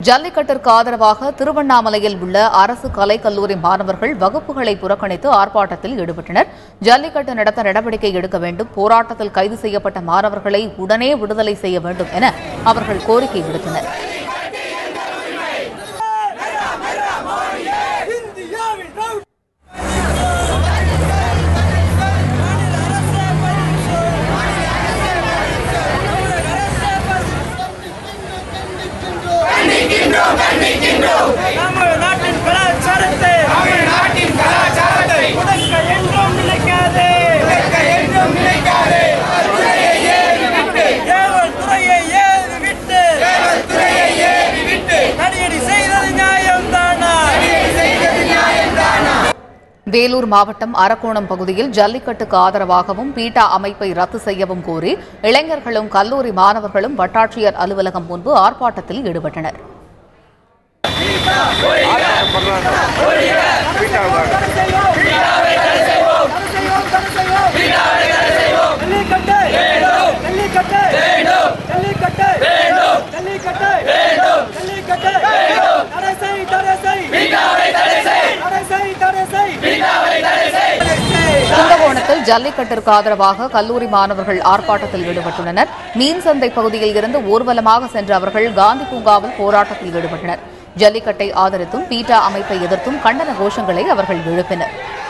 ஜல்லிக்கட்டிற்கு ஆதரவாக திருவண்ணாமலையில் உள்ள அரசு கலைக்கல்லூரி மாணவர்கள் வகுப்புகளை புறக்கணித்து ஆர்ப்பாட்டத்தில் ஈடுபட்டனர் ஜல்லிக்கட்டு நடத்த நடவடிக்கை எடுக்க வேண்டும் போராட்டத்தில் கைது செய்யப்பட்ட மாணவர்களை உடனே விடுதலை செய்ய வேண்டும் என அவர்கள் கோரிக்கை விடுத்தனர் இந்தியாவின் ரவுடி தமிழ்நாட்டின் கலாச்சாரத்தை தமிழ்நாட்டின் கலாச்சாரத்தை உடைக்க என்றும் நினைக்காதே என்றும் நினைக்காதே ஏவல் துறையை ஏது விட்டு துறையை ஏறி விட்டு தடியடி செய்தது நியாயம் தானா செய்தது நியாயம்தானா வேலூர் மாவட்டம் அரக்கோணம் பகுதியில் ஜல்லிக்கட்டுக்கு ஆதரவாகவும் பீட்டா அமைப்பை ரத்து செய்யவும் கோரி இளைஞர்களும் கல்லூரி மாணவர்களும் வட்டாட்சியர் அலுவலகம் முன்பு ஆர்ப்பாட்டத்தில் ஈடுபட்டனர் ஜல்லிக்கட்டு ஜல்லிக்கட்டு ஜல்லிக்கட்டு ஜல்லிக்கட்டு ஜல்லிக்கட்டு தடை செய் தடை செய் தடை செய் தடை செய் கும்பகோணத்தில் ஜல்லிக்கட்டிற்கு ஆதரவாக கல்லூரி மாணவர்கள் ஆர்ப்பாட்டத்தில் ஈடுபட்டுள்ளனர் மீன் சந்தை பகுதியில் இருந்து ஊர்வலமாக சென்ற அவர்கள் காந்தி பூங்காவில் போராட்டத்தில் ஈடுபட்டனர் ஜல்லிக்கட்டை ஆதரித்தும் பீட்டா அமைப்பை எதிர்த்தும் கண்டன கோஷங்களை அவர்கள் எழுப்பினர்